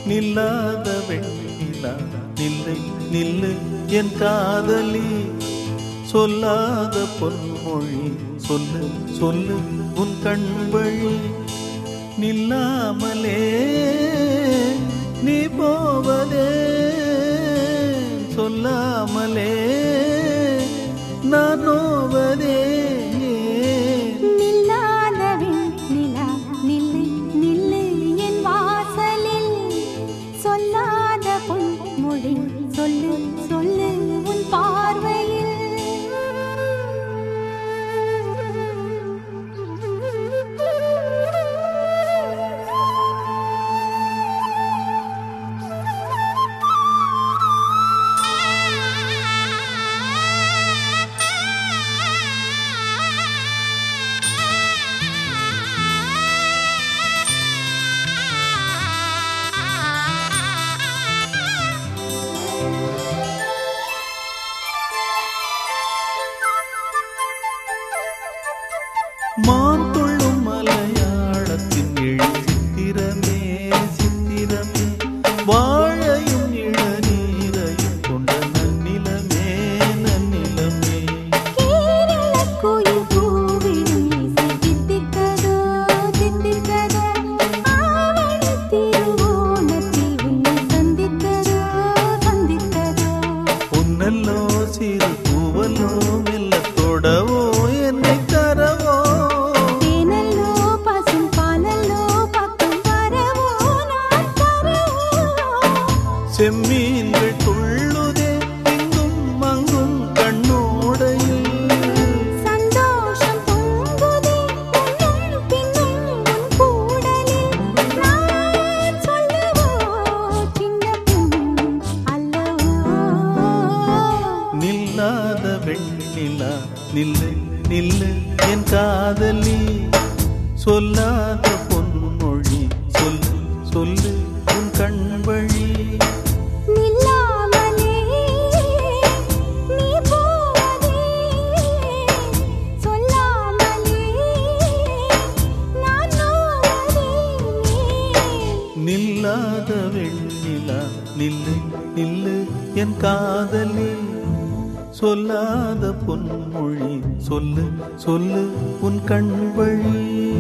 நில்லாத வெண்ணிலா நில்லை நில்லு என் காதலி சொல்லாத பொன்மொழி சொல்லு சொல்லு உன் கண் வழி நில்லாமலே நீ போவதே சொல்லாமலே நான் நோவதே ஏன்? நில்லாத வெண்ணிலா நில்லு நில்லு என் வாசலில் சொல்லாத பொன்மொழி சொல்லு சொல்லு உன் மான் துள்ளும் மலையாளத்தின் எழி சித்திரமே சித்திரமே வாழையும் இளநீரையும் கொண்ட நன்னிலமே நன்னிலமே கேரளக் குயில் பூவிடும் இசை தித்திக்கதோ, தித்திக்கதோ. ஆவணித் திருவோணத்தில் உன்னை சந்தித்ததோ, சந்தித்ததோ. பொன்னல்லோ சிறு பூவல்லோ மெல்ல தொடவோ என்னை தரவோ தேனல்லோ, பசும் பாலல்லோ, பக்கம் வரவோ, நான் தரவோ. செம்மீன்கள் துள்ளுதே இங்கும் அங்கும் கண்ணோடையில் சந்தோஷம் பொங்குதே, முன்னும் பின்னும் உன் கூடலில். நான் சொல்லவோ, சின்னப் பெண் அல்லவோ நில்லாத வெண்ணிலா நில்லு நில்லு என் காதலி சொல்லாத பொன்மொழி சொல்லு சொல்லு உன் கண் வழி நில்லாமலே நீ போவதே சொல்லாமலே நான் நோவதே நில்லாத வெண்ணிலா நில்லு நில்லு என் காதலி சொல்லாத பொன்மொழி சொல்லு சொல்லு உன் கண் வழி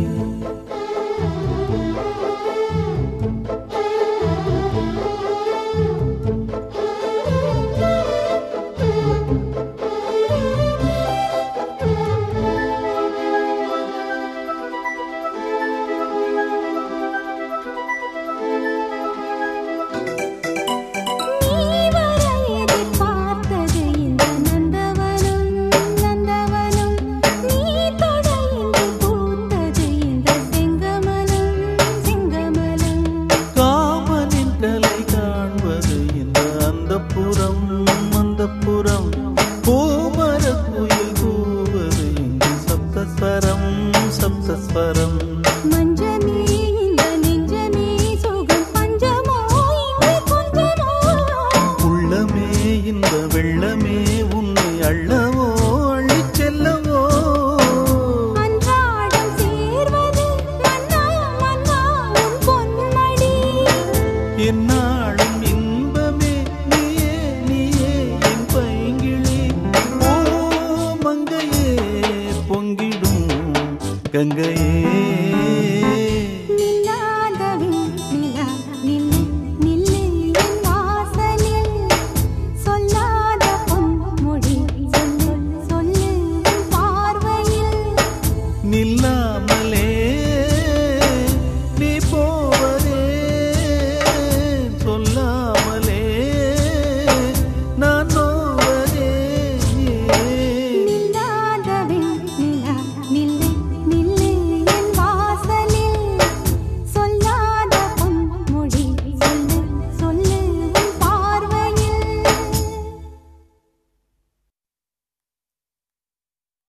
நீ வர எதிர்பார்த்தது இந்த நந்தவனம் நந்தவனம் நீ தொட இன்று பூத்தது இந்த செங்கமலம் செங்கமலம் காமனின் கலை காண்பது இந்த அந்த புறம் அந்த புறம் பூமர குயில் கூவது இங்கு சப்தஸ்வரம் சப்தஸ்வரம் மஞ்சமே இந்த நெஞ்சமே சுகம் பஞ்சமோ இங்கு கொஞ்சமோ உள்ளமே இந்த வெள்ளமே உன்னை அள்ளவோ அள்ளிச் செல்லவோ அன்றாடம் சேர்வது மன்னா மன்னா உன் பொன்மடி என்ன